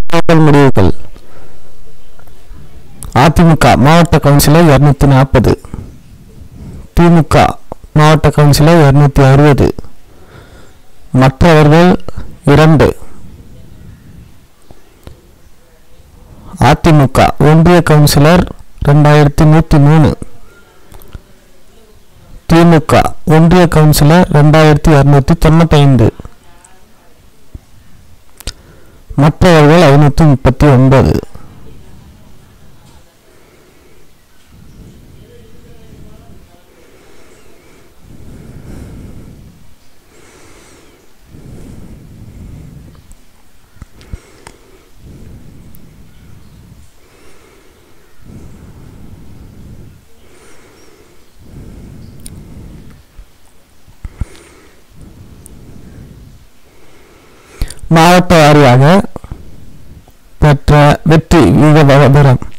தேர்தல் முடிவுகள் அதிமுக மாவட்ட கவுன்சிலர் இருநூத்தி நாற்பது திமுக மாவட்ட கவுன்சிலர் இருநூத்தி அறுபது மற்றவர்கள் இரண்டு அதிமுக ஒன்றிய கவுன்சிலர் ரெண்டாயிரத்தி நூற்றி மூணு திமுக ஒன்றிய கவுன்சிலர் ரெண்டாயிரத்தி இரநூத்தி தொண்ணூத்தைந்து மற்றவர்கள் ஐநூற்றி முப்பத்தி ஒன்பது மாவட்ட வாரியாக பெற்ற வெற்றி விகித விவரம்